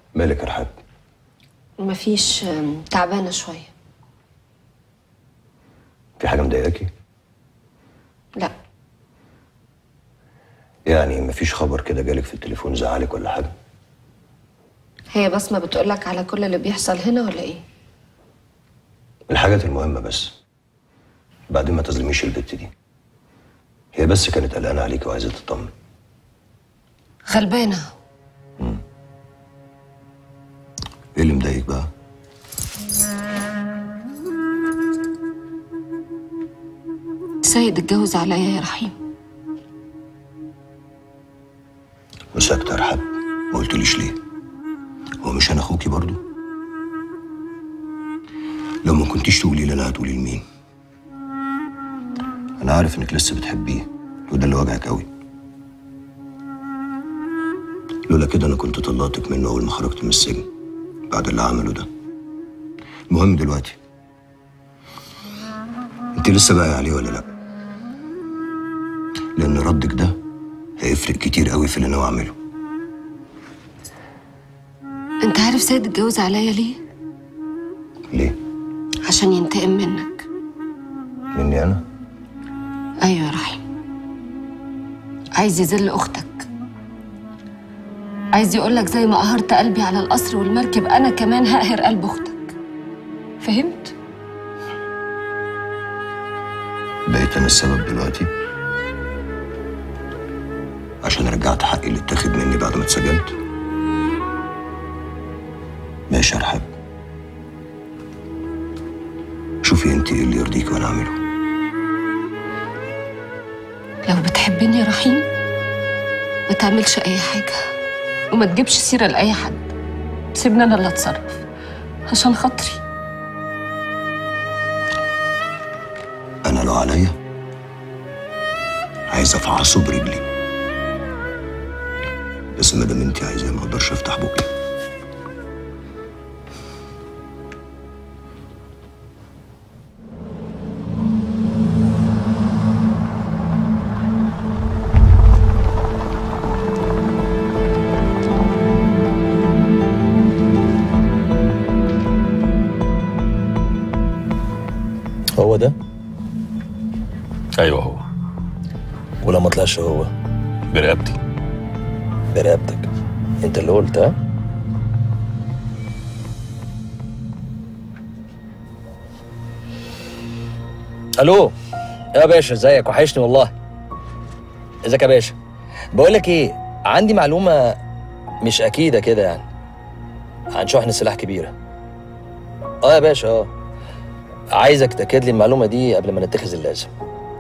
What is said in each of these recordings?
مالك يا رحاب مفيش أم، تعبانة شوية في حاجه مضايقاكي لا يعني مفيش خبر كده جالك في التليفون زعلك ولا حاجه هي بسمة بتقولك على كل اللي بيحصل هنا ولا ايه الحاجات المهمه بس بعدين ما تظلميش البت دي هي بس كانت قلقانه عليك وعايزه تطمن غلبانة ايه اللي مضايقك بقى سيد اتجوز عليا يا رحيم وساكته يا رحاب ما قلتليش ليه هو مش انا اخوكي برضو لو ما كنتيش تقولي لي انا هتقولي لمين انا عارف انك لسه بتحبيه وده اللي وجعك قوي لولا كده انا كنت طلقتك منه اول ما خرجت من السجن بعد اللي عمله ده المهم دلوقتي انت لسه باقي عليه ولا لا لان ردك ده هيفرق كتير قوي في اللي ناوي اعمله انت عارف سيد اتجوز عليا ليه ليه عشان ينتقم منك مني انا ايوه يا رحيم عايز يذل اختك عايز يقولك زي ما قهرت قلبي على القصر والمركب انا كمان هقهر قلب اختك فهمت بقيت انا السبب دلوقتي عشان رجعت حقي اللي اتاخد مني بعد ما اتسجنت ماشي يا رحاب شوفي انت ايه اللي يرضيك وانا اعمله لو بتحبني يا رحيم ما تعملش اي حاجه وما تجيبش سيره لاي حد سيبني انا اللي اتصرف عشان خاطري انا لو عليا عايز افعصه برجلي بس ما دام انت عايزاه ما اقدرش افتح بقي هو ده ايوه هو ولا ما طلعش هو برقبتي برقبتك انت اللي قلت ها الو يا باشا ازيك وحشني والله ازيك يا باشا بقول لك ايه عندي معلومه مش اكيده كده يعني عن شحن سلاح كبيره اه يا باشا اه عايزك تاكد لي المعلومه دي قبل ما نتخذ اللازم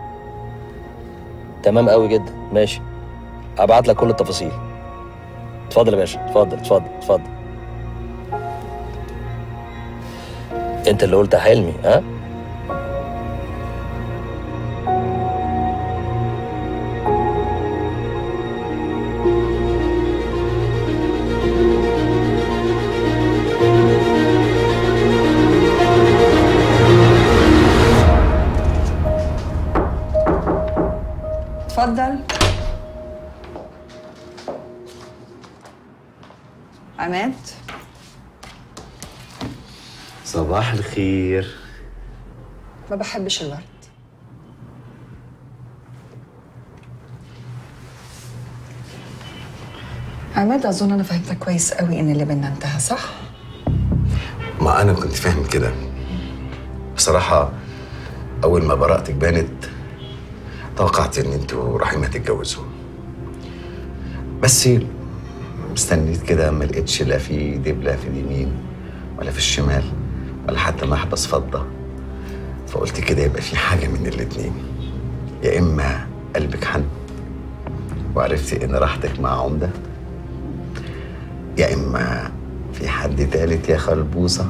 تمام قوي جدا ماشي هبعت لك كل التفاصيل اتفضل يا باشا اتفضل اتفضل اتفضل انت اللي قلت يا حلمي ها اتفضل عماد صباح الخير ما بحبش الورد عماد اظن انا فهمتك كويس قوي ان اللي بينا انتهى صح ما انا كنت فاهم كده بصراحة اول ما براءتك بانت توقعت ان انتوا رايحين تتجوزوا بس استنيت كده ما لقيتش لا في دبلة في اليمين ولا في الشمال ولا حتى محبس فضة فقلت كده يبقى في حاجة من الاتنين يا إما قلبك حن وعرفتي إن راحتك مع عمدة يا إما في حد تالت يا خلبوصة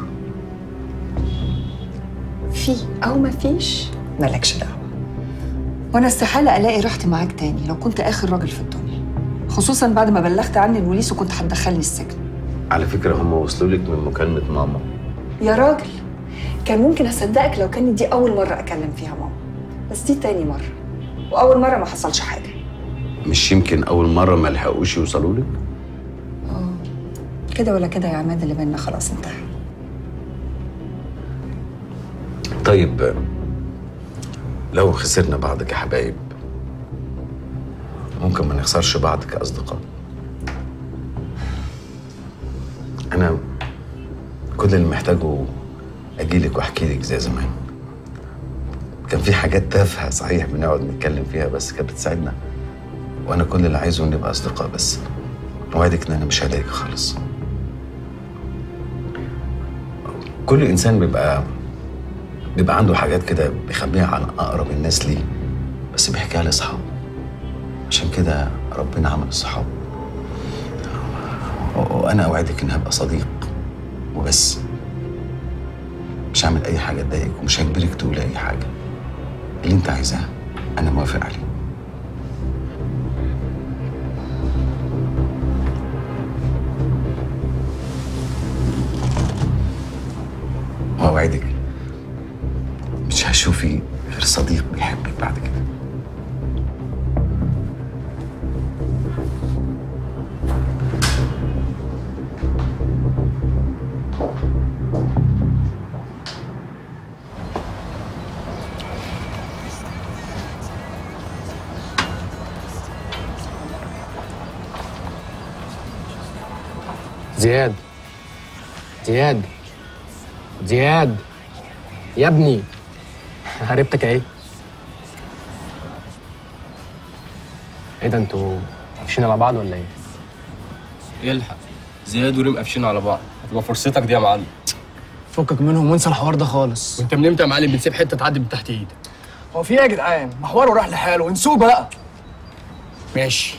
في او ما فيش مالكش دعوه وانا استحاله الاقي راحتي معاك تاني لو كنت اخر راجل في الدنيا خصوصا بعد ما بلغت عني البوليس وكنت هتدخلني السجن على فكرة هم وصلوا لك من مكالمة ماما يا راجل كان ممكن اصدقك لو كانت دي اول مره اكلم فيها ماما بس دي تاني مره واول مره ما حصلش حاجه مش يمكن أول مرة ما لحقوش يوصلوا لك كده ولا كده يا عماد اللي بينا خلاص انتهى طيب لو خسرنا بعض كحبايب ممكن ما نخسرش بعض كأصدقاء أنا كل اللي محتاجه أجيلك وأحكي لك زي زمان كان في حاجات تافهة صحيح بنقعد نتكلم فيها بس كانت بتساعدنا وأنا كل اللي عايزه نبقى أصدقاء بس أوعدك إن أنا مش هضايقك خالص كل إنسان بيبقى بيبقى عنده حاجات كده بيخبيها عن أقرب الناس ليه بس بيحكيها لأصحابه عشان كده ربنا عمل الصحاب و- وأنا أوعدك إني هبقى صديق وبس مش هعمل أي حاجة تضايقك ومش هجبرك تقولي أي حاجة اللي أنت عايزاه أنا موافق عليه وأوعدك مش هشوفي غير صديق بيحبك بعد كده زياد زياد زياد يا ابني هربتك ايه ايه ده انتوا قافشين على بعض ولا ايه الحق زياد وريم قافشين على بعض هتبقى فرصتك دي يا معلم فكك منهم وانسى الحوار ده خالص وانت من امتى يا معلم بتسيب حته تعدي من تحت ايدك هو في ايه يا جدعان محوره راح لحاله انسوه بقى ماشي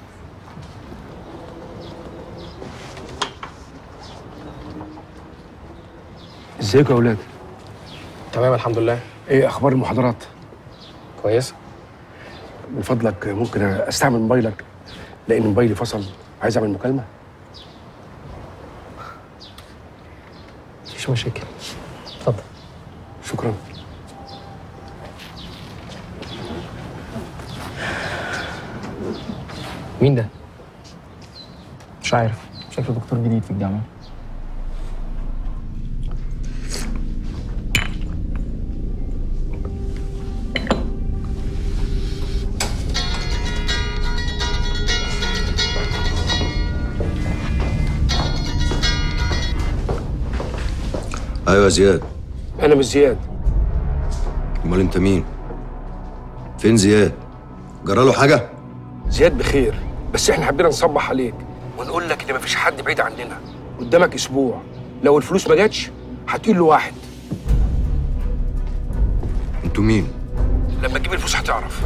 ازيكم يا اولاد تمام الحمد لله ايه اخبار المحاضرات كويس من فضلك ممكن استعمل موبايلك لان موبايلي فصل عايز اعمل مكالمه مفيش مشاكل اتفضل شكرا مين ده مش عارف شكله دكتور جديد في الجامعه ايوه يا زياد انا مش زياد امال انت مين فين زياد جراله حاجه زياد بخير بس احنا حبينا نصبح عليك ونقول لك ان مفيش حد بعيد عننا قدامك اسبوع لو الفلوس ما جاتش هتقول له واحد انتوا مين لما تجيب الفلوس هتعرف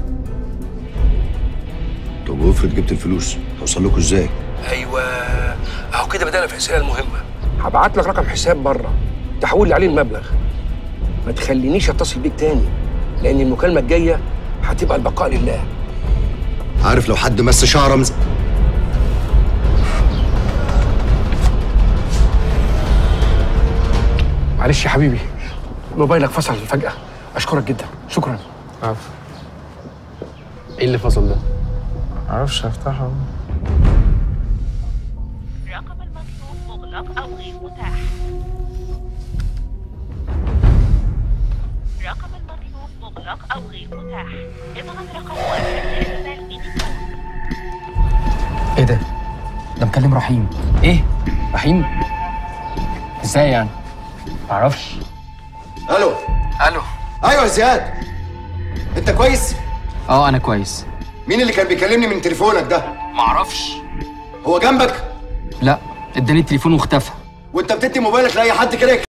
طب وافرض جبت الفلوس هوصل لكم ازاي ايوه اهو كده بدأنا في الاسئله المهمه هبعت لك رقم حساب بره تحول لي عليه المبلغ ما تخلينيش اتصل بيك تاني لان المكالمه الجايه هتبقى البقاء لله عارف لو حد مس شعره مز... معلش يا حبيبي موبايلك فصل فجاه اشكرك جدا شكرا عارف ايه اللي فصل ده معرفش هفتحها الرقم المطلوب مغلق أو غير متاح الرقم المطلوب مغلق أو غير متاح اضغط رقم واحد لإرسال ميني كود ايه ده ده مكلم رحيم ايه رحيم ازاي يعني معرفش الو الو ايوه يا زياد انت كويس اه انا كويس مين اللي كان بيكلمني من تليفونك ده معرفش هو جنبك لا اداني التليفون واختفى وانت بتدي موبايلك لاي حد كده